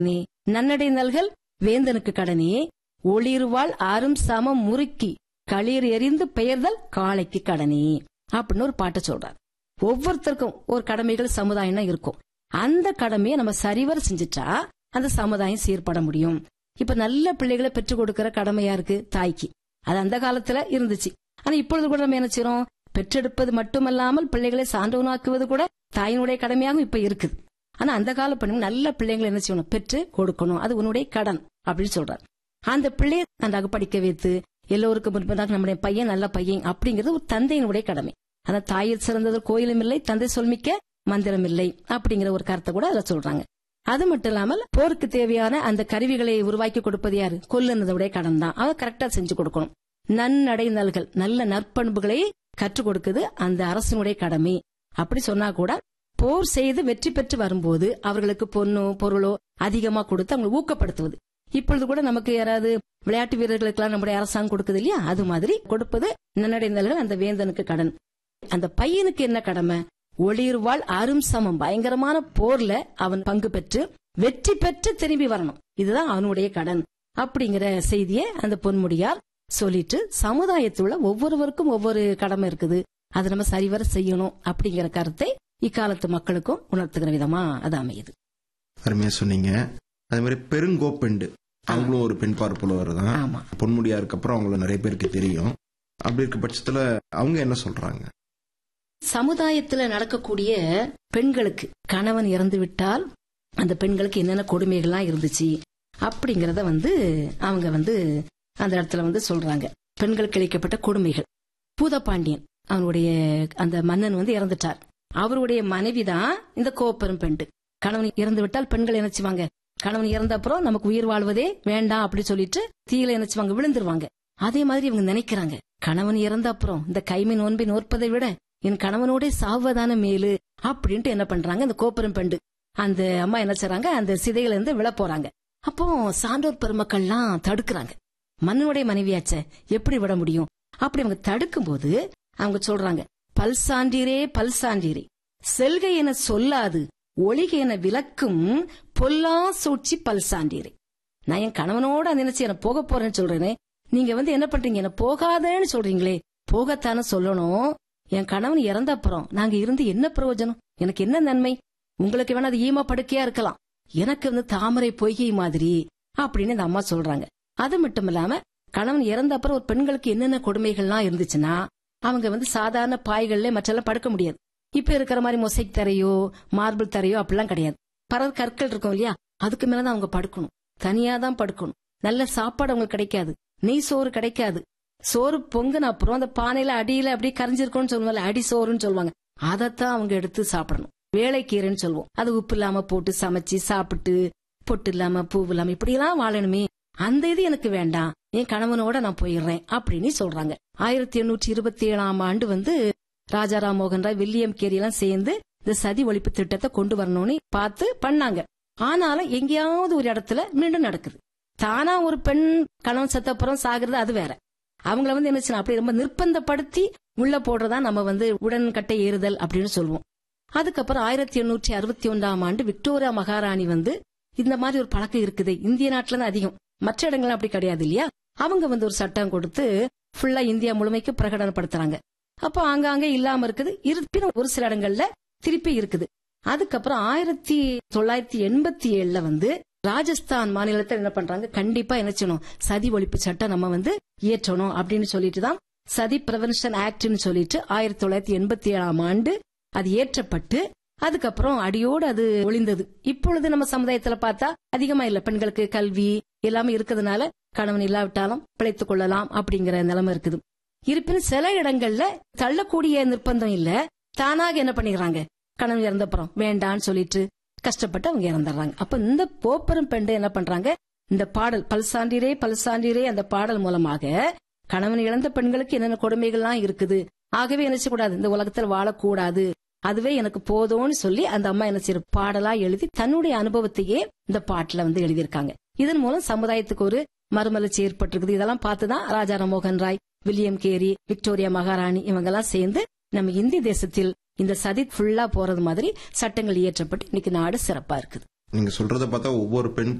நீ நன்னடை நல்கல் வேந்தனுக்கு கடனே ஒளிர்வாள் ஆறும் சமம் முறுக்கி களிர் எரிந்து பெயர்தல் காளைக்கு கடனே அப்படின்னு ஒரு பாட்டை சொல்றார் ஒவ்வொருத்தருக்கும் ஒரு கடமைகள் சமுதாயம்னா இருக்கும் அந்த கடமையை நம்ம சரிவர செஞ்சுட்டா அந்த சமுதாயம் சீர்பட முடியும் இப்ப நல்ல பிள்ளைகளை பெற்றுக் கொடுக்கிற கடமை யாருக்கு தாய்க்கு அது அந்த காலத்துல இருந்துச்சு ஆனா இப்பொழுது கூட நம்ம என்ன செய்றோம் பெற்றெடுப்பது மட்டுமல்லாமல் பிள்ளைகளை சான்றவனாக்குவது கூட தாயினுடைய கடமையாகவும் இப்ப இருக்குது ஆனா அந்த கால பெண்கள் நல்ல பிள்ளைங்களை என்ன செய்யணும் பெற்று கொடுக்கணும் அது உன்னுடைய கடன் அப்படின்னு சொல்றாரு அந்த பிள்ளையை நன்றாக படிக்க வைத்து எல்லோருக்கும் முன்பதாக நம்முடைய பையன் நல்ல பையன் அப்படிங்கிறது ஒரு தந்தையினுடைய கடமை ஆனா தாயில் சிறந்தது கோயிலும் இல்லை தந்தை சொல்மிக்க மந்திரம் இல்லை அப்படிங்கிற ஒரு கருத்தை கூட அதுல சொல்றாங்க அது மட்டும் இல்லாமல் போருக்கு தேவையான அந்த கருவிகளை உருவாக்கி கொடுப்பது யாரு கொல்லுனதுடைய கடன் தான் அதை கரெக்டா செஞ்சு கொடுக்கணும் நன்னடை நல்கள் நல்ல நற்பண்புகளை கற்றுக் கொடுக்குது அந்த அரசனுடைய கடமை அப்படி சொன்னா கூட போர் செய்து வெற்றி பெற்று வரும்போது அவர்களுக்கு பொண்ணோ பொருளோ அதிகமா கொடுத்து அவங்களை ஊக்கப்படுத்துவது இப்பொழுது கூட நமக்கு யாராவது விளையாட்டு வீரர்களுக்கெல்லாம் நம்முடைய அரசாங்கம் கொடுக்குது இல்லையா அது மாதிரி கொடுப்பது நன்னடைந்தல்கள் அந்த வேந்தனுக்கு கடன் அந்த பையனுக்கு என்ன கடமை ஒளிர்வாள் அரும் சமம் பயங்கரமான போர்ல அவன் பங்கு பெற்று வெற்றி பெற்று திரும்பி வரணும் இதுதான் அவனுடைய கடன் அப்படிங்கிற செய்தியை அந்த பொன்முடியார் சொல்லிட்டு சமுதாயத்தில் உள்ள ஒவ்வொருவருக்கும் ஒவ்வொரு கடமை இருக்குது அதை நம்ம சரிவர செய்யணும் அப்படிங்கிற கருத்தை இக்காலத்து மக்களுக்கும் உணர்த்துகிற விதமா அது அமையுது அருமையா சொன்னீங்க அதே மாதிரி பெருங்கோப்பெண்டு அவங்களும் ஒரு பெண் பார்ப்புலவர் தான் ஆமா பொன்முடியாருக்கு அப்புறம் அவங்கள நிறைய பேருக்கு தெரியும் அப்படி இருக்க பட்சத்துல அவங்க என்ன சொல்றாங்க சமுதாயத்துல நடக்கக்கூடிய பெண்களுக்கு கணவன் இறந்து விட்டால் அந்த பெண்களுக்கு என்னென்ன கொடுமைகள்லாம் இருந்துச்சு அப்படிங்கறத வந்து அவங்க வந்து அந்த இடத்துல வந்து சொல்றாங்க பெண்களுக்கு இழைக்கப்பட்ட கொடுமைகள் பூதபாண்டியன் அவனுடைய அந்த மன்னன் வந்து இறந்துட்டார் அவருடைய மனைவிதான் இந்த கோப்பெரும் பெண்டு கணவன் இறந்து விட்டால் பெண்கள் நினைச்சுவாங்க கணவன் இறந்த அப்புறம் நமக்கு உயிர் வாழ்வதே வேண்டாம் அப்படி சொல்லிட்டு தீயில நினைச்சுவாங்க விழுந்துருவாங்க அதே மாதிரி இவங்க நினைக்கிறாங்க கணவன் இறந்த அப்புறம் இந்த கைமை நோன்பை நோற்பதை விட என் கணவனோட சாவதான மேலு அப்படின்ட்டு என்ன பண்றாங்க இந்த கோப்பெரும் பெண்டு அந்த அம்மா என்ன செய்றாங்க அந்த சிதையில இருந்து விழ போறாங்க அப்போ சான்றோர் பெருமக்கள்லாம் தடுக்கிறாங்க மன்னனுடைய மனைவியாச்சே எப்படி விட முடியும் அப்படி அவங்க தடுக்கும் போது அவங்க சொல்றாங்க பல்சான்றீரே பல்சான்றீரே செல்க என சொல்லாது ஒளிக என விளக்கும் பொல்லா சூழ்ச்சி பல்சான்றீரே நான் என் கணவனோட அந்த நினைச்சு என்ன போக போறேன்னு சொல்றேனே நீங்க வந்து என்ன பண்றீங்க என்ன போகாதேன்னு சொல்றீங்களே போகத்தானே சொல்லணும் என் கணவன் இறந்த அப்புறம் நாங்க இருந்து என்ன பிரயோஜனம் எனக்கு என்ன நன்மை உங்களுக்கு வேணா அது ஈம படுக்கையா இருக்கலாம் எனக்கு வந்து தாமரை பொய்கை மாதிரி அப்படின்னு இந்த அம்மா சொல்றாங்க அது மட்டும் இல்லாம கணவன் இறந்த அப்புறம் ஒரு பெண்களுக்கு என்னென்ன கொடுமைகள்லாம் இருந்துச்சுன்னா அவங்க வந்து சாதாரண பாய்கள்ல மற்றெல்லாம் படுக்க முடியாது இப்ப இருக்கிற மாதிரி மொசைக் தரையோ மார்பிள் தரையோ அப்படிலாம் கிடையாது பரல் கற்கள் இருக்கும் இல்லையா அதுக்கு மேலதான் அவங்க படுக்கணும் தனியா தான் படுக்கணும் நல்ல சாப்பாடு அவங்களுக்கு கிடைக்காது நெய் சோறு கிடைக்காது சோறு பொங்குன அப்புறம் அந்த பானையில அடியில அப்படியே கரைஞ்சிருக்கும்னு சொல்லுவாங்க அடி சோறுன்னு சொல்லுவாங்க அதைத்தான் அவங்க எடுத்து சாப்பிடணும் வேலைக்கீரைன்னு சொல்லுவோம் அது உப்பு இல்லாம போட்டு சமைச்சு சாப்பிட்டு பொட்டு இல்லாம பூ இல்லாம இப்படி எல்லாம் வாழணுமே அந்த இது எனக்கு வேண்டாம் என் கணவனோட நான் போயிடுறேன் அப்படின்னு சொல்றாங்க ஆயிரத்தி எண்ணூற்றி இருபத்தி ஏழாம் ஆண்டு வந்து ராஜாராம் மோகன் ராய் வில்லியம் கேரி எல்லாம் சேர்ந்து இந்த சதி ஒழிப்பு திட்டத்தை கொண்டு வரணும்னு பார்த்து பண்ணாங்க ஆனாலும் எங்கேயாவது ஒரு இடத்துல மீண்டும் நடக்குது தானா ஒரு பெண் கணவன் செத்தப்புறம் சாகுறது அது வேற அவங்கள வந்து என்ன செய்யணும் அப்படி ரொம்ப நிர்பந்தப்படுத்தி உள்ள போடுறதா நம்ம வந்து உடன்கட்டை ஏறுதல் அப்படின்னு சொல்லுவோம் அதுக்கப்புறம் ஆயிரத்தி எண்ணூற்றி அறுபத்தி ஒன்றாம் ஆண்டு விக்டோரியா மகாராணி வந்து இந்த மாதிரி ஒரு பழக்கம் இருக்குது இந்திய நாட்டுல தான் அதிகம் மற்ற இடங்கள்லாம் அப்படி கிடையாது இல்லையா அவங்க வந்து ஒரு சட்டம் கொடுத்து ஃபுல்லா இந்தியா முழுமைக்கு பிரகடனப்படுத்துறாங்க அப்போ ஆங்காங்கே இல்லாம இருக்குது இருப்பினும் ஒரு சில இடங்கள்ல திருப்பி இருக்குது அதுக்கப்புறம் ஆயிரத்தி தொள்ளாயிரத்தி எண்பத்தி ஏழுல வந்து ராஜஸ்தான் மாநிலத்தில் என்ன பண்றாங்க கண்டிப்பா என்ன செய்யணும் சதி ஒழிப்பு சட்டம் நம்ம வந்து இயற்றணும் அப்படின்னு சொல்லிட்டு தான் சதி பிரிவென்ஷன் ஆக்ட்னு சொல்லிட்டு ஆயிரத்தி தொள்ளாயிரத்தி எண்பத்தி ஏழாம் ஆண்டு அது ஏற்றப்பட்டு அதுக்கப்புறம் அடியோடு அது ஒளிந்தது இப்பொழுது நம்ம சமுதாயத்துல பார்த்தா அதிகமா இல்ல பெண்களுக்கு கல்வி எல்லாமே இருக்கிறதுனால கணவன் இல்லாவிட்டாலும் பிழைத்துக் கொள்ளலாம் அப்படிங்கிற நிலைமை இருக்குது இருப்பினும் சில இடங்கள்ல தள்ளக்கூடிய நிர்பந்தம் இல்ல தானாக என்ன பண்ணிக்கிறாங்க கணவன் இறந்தப்புறம் வேண்டான்னு சொல்லிட்டு கஷ்டப்பட்டு அவங்க இறந்துடுறாங்க அப்ப இந்த போப்பெரும் பெண்டு என்ன பண்றாங்க இந்த பாடல் பல்சாண்டிரே பல்சாண்டிரே அந்த பாடல் மூலமாக கணவன் இழந்த பெண்களுக்கு என்னென்ன கொடுமைகள்லாம் இருக்குது ஆகவே என்ன செய்யக்கூடாது இந்த உலகத்தில் வாழக்கூடாது அதுவே எனக்கு போதும்னு சொல்லி அந்த அம்மா என்ன செய்ய பாடலா எழுதி தன்னுடைய அனுபவத்தையே இந்த பாட்டுல வந்து எழுதியிருக்காங்க இதன் மூலம் சமுதாயத்துக்கு ஒரு மறுமலர்ச்சி ஏற்பட்டிருக்குது இதெல்லாம் பார்த்துதான் Raja Rammohan Roy William Carey Victoria மகாராணி இவங்கெல்லாம் சேர்ந்து நம்ம இந்திய தேசத்தில் இந்த சதி ஃபுல்லா போறது மாதிரி சட்டங்கள் இயற்றப்பட்டு இன்னைக்கு நாடு சிறப்பா இருக்குது நீங்க சொல்றத பார்த்தா ஒவ்வொரு பெண்